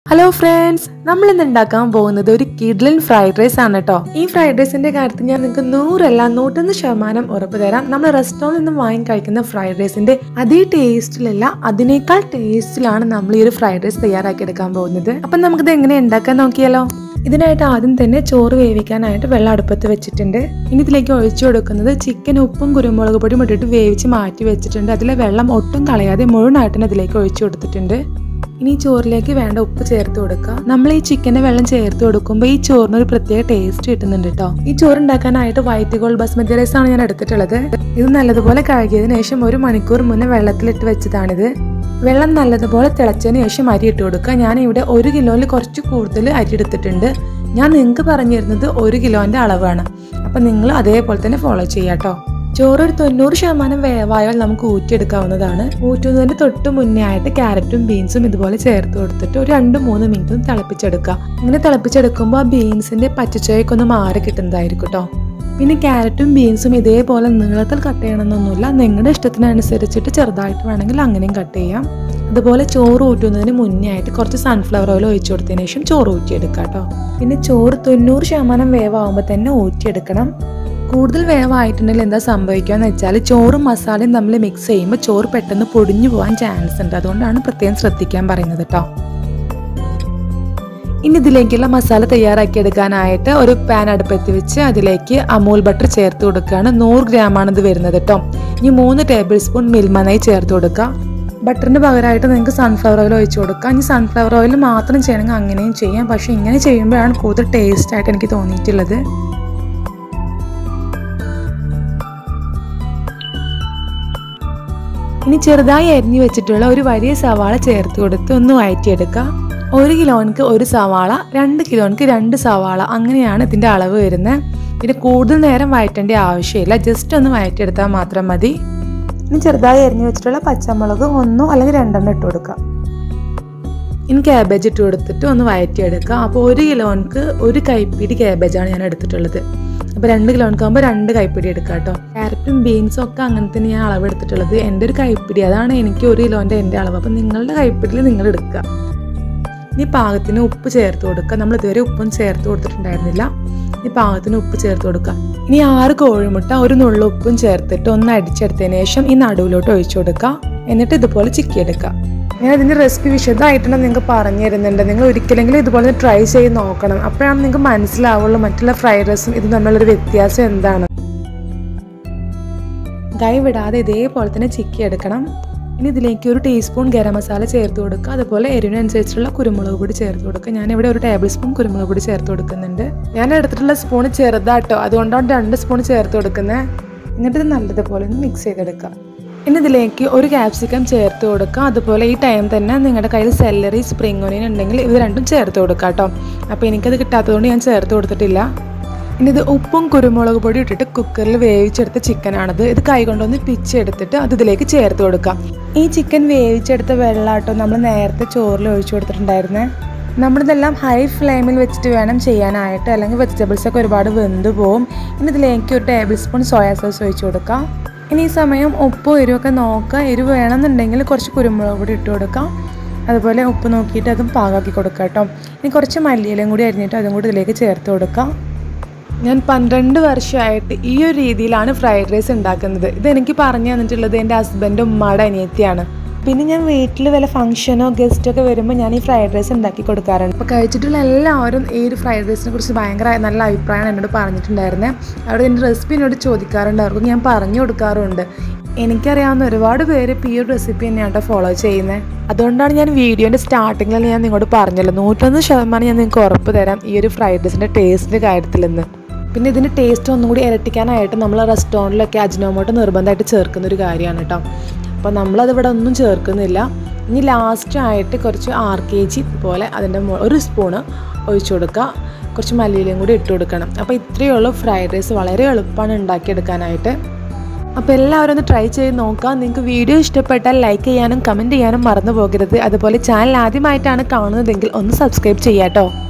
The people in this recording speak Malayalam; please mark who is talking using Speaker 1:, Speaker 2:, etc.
Speaker 1: ഹലോ ഫ്രണ്ട്സ് നമ്മൾ ഇന്ന് ഉണ്ടാക്കാൻ പോകുന്നത് ഒരു കിഡ്ലൻ ഫ്രൈഡ് റൈസ് ആണ് കേട്ടോ ഈ ഫ്രൈഡ് റൈസിന്റെ കാര്യത്തിൽ ഞാൻ നിങ്ങൾക്ക് നൂറല്ല നൂറ്റൊന്ന് ശതമാനം ഉറപ്പ് തരാം നമ്മൾ റെസ്റ്റോറൻറ്റിൽ നിന്ന് വാങ്ങി കഴിക്കുന്ന ഫ്രൈഡ് റൈസിന്റെ അതേ ടേസ്റ്റിലല്ല അതിനേക്കാൾ ടേസ്റ്റിലാണ് നമ്മൾ ഈ ഒരു ഫ്രൈഡ് റൈസ് തയ്യാറാക്കി എടുക്കാൻ പോകുന്നത് അപ്പം നമുക്കിത് എങ്ങനെ ഉണ്ടാക്കാൻ നോക്കിയാലോ ഇതിനായിട്ട് ആദ്യം തന്നെ ചോറ് വേവിക്കാനായിട്ട് വെള്ളം അടുപ്പത്ത് വെച്ചിട്ടുണ്ട് ഇനി ഇതിലേക്ക് ഒഴിച്ചു കൊടുക്കുന്നത് ചിക്കൻ ഉപ്പും കുരുമുളക് പൊടിയും ഇട്ടിട്ട് വേവിച്ച് മാറ്റി വെച്ചിട്ടുണ്ട് അതിലെ വെള്ളം ഒട്ടും കളയാതെ മുഴുവനായിട്ടും അതിലേക്ക് ഒഴിച്ചു കൊടുത്തിട്ടുണ്ട് ഇനി ഈ ചോറിലേക്ക് വേണ്ട ഉപ്പ് ചേർത്ത് കൊടുക്കുക നമ്മൾ ഈ ചിക്കൻ്റെ വെള്ളം ചേർത്ത് കൊടുക്കുമ്പോൾ ഈ ചോറിന് ഒരു പ്രത്യേക ടേസ്റ്റ് കിട്ടുന്നുണ്ട് കേട്ടോ ഈ ചോറ് ഉണ്ടാക്കാനായിട്ട് വൈറ്റ് ഗോൾഡ് ബസ്മതി റൈസ് ആണ് ഞാൻ എടുത്തിട്ടുള്ളത് ഇത് നല്ലതുപോലെ കഴുകിയതിനു ശേഷം ഒരു മണിക്കൂർ മുന്നേ വെള്ളത്തിലിട്ട് വെച്ചതാണിത് വെള്ളം നല്ലതുപോലെ തിളച്ചതിന് ശേഷം അരി ഇട്ട് കൊടുക്കുക ഞാൻ ഇവിടെ ഒരു കിലോയിൽ കുറച്ച് കൂടുതൽ അരി എടുത്തിട്ടുണ്ട് ഞാൻ നിങ്ങൾക്ക് പറഞ്ഞിരുന്നത് ഒരു കിലോന്റെ അളവാണ് അപ്പം നിങ്ങൾ അതേപോലെ തന്നെ ഫോളോ ചെയ്യാം കേട്ടോ ചോറ് ഒരു തൊണ്ണൂറ് ശതമാനം വേവായാൽ നമുക്ക് ഊറ്റിയെടുക്കാവുന്നതാണ് ഊറ്റുന്നതിന് തൊട്ട് മുന്നേ ആയിട്ട് ക്യാരറ്റും ബീൻസും ഇതുപോലെ ചേർത്ത് കൊടുത്തിട്ട് ഒരു രണ്ട് മൂന്ന് മിനിറ്റും തിളപ്പിച്ചെടുക്കുക ഇങ്ങനെ തിളപ്പിച്ചെടുക്കുമ്പോൾ ആ ബീൻസിന്റെ പച്ചച്ചോയൊക്കെ ഒന്ന് മാറി കിട്ടുന്നതായിരിക്കും കേട്ടോ പിന്നെ ക്യാരറ്റും ബീൻസും ഇതേപോലെ നീളത്തിൽ കട്ട് ചെയ്യണമെന്നൊന്നുമില്ല നിങ്ങളുടെ ഇഷ്ടത്തിനനുസരിച്ചിട്ട് ചെറുതായിട്ട് വേണമെങ്കിൽ അങ്ങനെയും കട്ട് ചെയ്യാം അതുപോലെ ചോറ് ഊറ്റുന്നതിന് മുന്നേ ആയിട്ട് കുറച്ച് സൺഫ്ലവർ ഓയിൽ ഒഴിച്ചു കൊടുത്തതിന് ശേഷം ചോറ് ഊറ്റിയെടുക്കുക കേട്ടോ പിന്നെ ചോറ് തൊണ്ണൂറ് ശതമാനം വേവാകുമ്പോൾ തന്നെ ഊറ്റിയെടുക്കണം കൂടുതൽ വേവായിട്ടുണ്ടെങ്കിൽ എന്താ സംഭവിക്കുക എന്ന് വെച്ചാൽ ചോറും മസാലയും തമ്മിൽ മിക്സ് ചെയ്യുമ്പോൾ ചോറ് പെട്ടെന്ന് പൊടിഞ്ഞു പോകാൻ ചാൻസ് ഉണ്ട് അതുകൊണ്ടാണ് പ്രത്യേകം ശ്രദ്ധിക്കാൻ പറയുന്നത് കേട്ടോ ഇനി ഇതിലേക്കുള്ള മസാല തയ്യാറാക്കി എടുക്കാനായിട്ട് ഒരു പാൻ അടുപ്പത്ത് വെച്ച് അതിലേക്ക് അമൂൽ ബട്ടർ ചേർത്ത് കൊടുക്കുകയാണ് നൂറ് ഗ്രാമാണ് ഇത് വരുന്നത് കേട്ടോ ഇനി മൂന്ന് ടേബിൾ സ്പൂൺ മിൽമ നെയ്യ് ചേർത്ത് കൊടുക്കുക ബട്ടറിന് പകരമായിട്ട് നിങ്ങൾക്ക് സൺഫ്ലവർ ഓയിൽ ഒഴിച്ച് കൊടുക്കാം ഇനി സൺഫ്ലവർ ഓയിൽ മാത്രം ചെയ്യണമെങ്കിൽ അങ്ങനെയും ചെയ്യാം പക്ഷേ ഇങ്ങനെ ചെയ്യുമ്പോഴാണ് കൂടുതൽ ടേസ്റ്റ് ആയിട്ട് എനിക്ക് തോന്നിയിട്ടുള്ളത് ഇനി ചെറുതായി അരിഞ്ഞു വെച്ചിട്ടുള്ള ഒരു വലിയ സവാള ചേർത്ത് കൊടുത്ത് ഒന്ന് വഴറ്റിയെടുക്കുക ഒരു കിലോനിക്ക് ഒരു സവാള രണ്ട് കിലോനിക്ക് രണ്ട് സവാള അങ്ങനെയാണ് ഇതിൻ്റെ അളവ് വരുന്നത് പിന്നെ കൂടുതൽ നേരം വഴറ്റേണ്ട ആവശ്യമില്ല ജസ്റ്റ് ഒന്ന് വഴറ്റിയെടുത്താൽ മാത്രം മതി ഇനി ചെറുതായി അരിഞ്ഞു വെച്ചിട്ടുള്ള പച്ചമുളക് ഒന്നോ അല്ലെങ്കിൽ രണ്ടെണ്ണം ഇട്ട് കൊടുക്കുക ഇനി ക്യാബേജ് ഇട്ട് കൊടുത്തിട്ട് ഒന്ന് വഴറ്റിയെടുക്കുക അപ്പോൾ ഒരു കിലോനിക്ക് ഒരു കൈപ്പിടി ക്യാബേജാണ് ഞാൻ എടുത്തിട്ടുള്ളത് അപ്പോൾ രണ്ട് കിലോണിക്കാകുമ്പോൾ രണ്ട് കൈപ്പിടി എടുക്കുക കേട്ടോ ക്യാരറ്റും ബീൻസും ഒക്കെ അങ്ങനെ തന്നെ ഞാൻ അളവ് എടുത്തിട്ടുള്ളത് എൻ്റെ ഒരു കൈപ്പിടി അതാണ് എനിക്ക് ഒരു കിലോൻ്റെ എൻ്റെ അളവ് അപ്പോൾ നിങ്ങളുടെ കൈപ്പിടിയിൽ നിങ്ങൾ എടുക്കുക ഇനി പാകത്തിന് ഉപ്പ് ചേർത്ത് കൊടുക്കുക നമ്മൾ ഇതുവരെ ഉപ്പും ചേർത്ത് കൊടുത്തിട്ടുണ്ടായിരുന്നില്ല ഇനി പാകത്തിന് ഉപ്പ് ചേർത്ത് കൊടുക്കുക ഇനി ആറ് കോഴിമുട്ട ഒരു നുള്ള ഉപ്പും ചേർത്തിട്ട് ഒന്ന് അടിച്ചെടുത്തതിന് ശേഷം ഈ നടുവിലോട്ട് ഒഴിച്ചു കൊടുക്കുക എന്നിട്ട് ഇതുപോലെ ചിക്കിയെടുക്കുക ഞാൻ ഇതിൻ്റെ റെസിപ്പി വിശദമായിട്ടാണ് നിങ്ങൾക്ക് പറഞ്ഞു തരുന്നുണ്ട് നിങ്ങൾ ഒരിക്കലെങ്കിലും ഇതുപോലെ ട്രൈ ചെയ്ത് നോക്കണം അപ്പോഴാണ് നിങ്ങൾക്ക് മനസ്സിലാവുള്ളൂ മറ്റുള്ള ഫ്രൈഡ് റൈസും ഇത് തമ്മിലുള്ളൊരു വ്യത്യാസം എന്താണ് കൈ വിടാതെ ഇതേപോലെ തന്നെ ചിക്കി എടുക്കണം ഇനി ഇതിലേക്ക് ഒരു ടീസ്പൂൺ ഗരം മസാല ചേർത്ത് കൊടുക്കുക അതുപോലെ എരിവിനനുസരിച്ചുള്ള കുരുമുളക് പൊടി ചേർത്ത് കൊടുക്കുക ഞാൻ ഇവിടെ ഒരു ടേബിൾ സ്പൂൺ കുരുമുളക് പൊടി ചേർത്ത് കൊടുക്കുന്നുണ്ട് ഞാൻ എടുത്തിട്ടുള്ള സ്പൂൺ ചെറുതാട്ടോ അതുകൊണ്ടാണ് രണ്ട് സ്പൂൺ ചേർത്ത് കൊടുക്കുന്നത് എന്നിട്ട് ഇത് നല്ലതുപോലെ ഒന്ന് മിക്സ് ചെയ്തെടുക്കുക ഇനി ഇതിലേക്ക് ഒരു ക്യാപ്സിക്കം ചേർത്ത് കൊടുക്കുക അതുപോലെ ഈ ടൈം തന്നെ നിങ്ങളുടെ കയ്യിൽ സെല്ലറി സ്പ്രിംഗ് ഒനിയൻ ഉണ്ടെങ്കിൽ ഇത് രണ്ടും ചേർത്ത് കൊടുക്കുക കേട്ടോ അപ്പോൾ എനിക്കത് കിട്ടാത്തതുകൊണ്ട് ഞാൻ ചേർത്ത് കൊടുത്തിട്ടില്ല ഇനി ഇത് ഉപ്പും കുരുമുളക് പൊടി ഇട്ടിട്ട് കുക്കറിൽ വേവിച്ചെടുത്ത ചിക്കനാണിത് ഇത് കൈകൊണ്ടൊന്ന് പിച്ചെടുത്തിട്ട് അത് ഇതിലേക്ക് ചേർത്ത് കൊടുക്കാം ഈ ചിക്കൻ വേവിച്ചെടുത്ത വെള്ളമാട്ടോ നമ്മൾ നേരത്തെ ചോറിൽ ഒഴിച്ചു കൊടുത്തിട്ടുണ്ടായിരുന്നേ നമ്മളിതെല്ലാം ഹൈ ഫ്ലെയിമിൽ വെച്ചിട്ട് വേണം ചെയ്യാനായിട്ട് അല്ലെങ്കിൽ വെജിറ്റബിൾസ് ഒക്കെ ഒരുപാട് വെന്ത് പോവും ഇനി ഇതിലേക്ക് ഒരു ടേബിൾ സ്പൂൺ സോയാ സോസ് ഒഴിച്ചു കൊടുക്കാം ഇനി ഈ സമയം ഉപ്പും എരിവൊക്കെ നോക്കുക എരിവ് വേണമെന്നുണ്ടെങ്കിൽ കുറച്ച് കുരുമുളക് പൊടി ഇട്ട് കൊടുക്കാം അതുപോലെ ഉപ്പ് നോക്കിയിട്ട് അതും പാകാക്കി കൊടുക്കുക കേട്ടോ ഇനി കുറച്ച് മല്ലിയിലും കൂടി അരിഞ്ഞിട്ട് അതും കൂടി ഇതിലേക്ക് ചേർത്ത് കൊടുക്കാം ഞാൻ പന്ത്രണ്ട് വർഷമായിട്ട് ഈ ഒരു രീതിയിലാണ് ഫ്രൈഡ് റൈസ് ഉണ്ടാക്കുന്നത് ഇത് എനിക്ക് പറഞ്ഞു തന്നിട്ടുള്ളത് എൻ്റെ ഹസ്ബൻഡ് ഉമ്മയുടെ അനിയത്തിയാണ് പിന്നെ ഞാൻ വീട്ടിൽ വല്ല ഫംഗ്ഷനോ ഗസ്റ്റോ ഒക്കെ വരുമ്പോൾ ഞാൻ ഈ ഫ്രൈഡ് റൈസ് ഉണ്ടാക്കി കൊടുക്കാറുണ്ട് അപ്പോൾ കഴിച്ചിട്ടുള്ള എല്ലാവരും ഈ ഒരു ഫ്രൈഡ് റൈസിനെ കുറിച്ച് ഭയങ്കര നല്ല അഭിപ്രായമാണ് എന്നോട് പറഞ്ഞിട്ടുണ്ടായിരുന്നത് അവിടെ എൻ്റെ റെസിപ്പി എന്നോട് ചോദിക്കാറുണ്ട് അവർക്ക് ഞാൻ പറഞ്ഞു കൊടുക്കാറുണ്ട് എനിക്കറിയാവുന്ന ഒരുപാട് പേര് ഇപ്പോൾ ഈ ഒരു റെസിപ്പി തന്നെയാണ് കേട്ടോ ഫോളോ ചെയ്യുന്നത് അതുകൊണ്ടാണ് ഞാൻ വീഡിയോൻ്റെ സ്റ്റാർട്ടിങ്ങിൽ ഞാൻ നിങ്ങളോട് പറഞ്ഞല്ലോ നൂറ്റൊന്ന് ശതമാനം ഞാൻ നിങ്ങൾക്ക് ഉറപ്പ് തരാം ഈ ഒരു ഫ്രൈഡ് റൈസിൻ്റെ ടേസ്റ്റിൻ്റെ കാര്യത്തിൽ നിന്ന് പിന്നെ ഇതിൻ്റെ ടേസ്റ്റ് ഒന്നും കൂടി ഇരട്ടിക്കാനായിട്ട് നമ്മൾ റെസ്റ്റോറൻറ്റിലൊക്കെ അജിനോമോട്ടോ നിർബന്ധമായിട്ട് ചേർക്കുന്ന ഒരു കാര്യമാണ് കേട്ടോ അപ്പോൾ നമ്മളതിവിടെ ഒന്നും ചേർക്കുന്നില്ല ഇനി ലാസ്റ്റ് ആയിട്ട് കുറച്ച് ആർ കെ ജി പോലെ അതിൻ്റെ ഒരു സ്പൂണ് ഒഴിച്ചു കൊടുക്കുക കുറച്ച് മല്ലിയിലും കൂടി ഇട്ട് കൊടുക്കണം അപ്പോൾ ഇത്രയേ ഉള്ളൂ ഫ്രൈഡ് റൈസ് വളരെ എളുപ്പമാണ് ഉണ്ടാക്കിയെടുക്കാനായിട്ട് അപ്പോൾ എല്ലാവരും ഒന്ന് ട്രൈ ചെയ്ത് നോക്കാം നിങ്ങൾക്ക് വീഡിയോ ഇഷ്ടപ്പെട്ടാൽ ലൈക്ക് ചെയ്യാനും കമൻറ്റ് ചെയ്യാനും മറന്നു പോകരുത് അതുപോലെ ചാനൽ ആദ്യമായിട്ടാണ് കാണുന്നതെങ്കിൽ ഒന്ന് സബ്സ്ക്രൈബ് ചെയ്യാം കേട്ടോ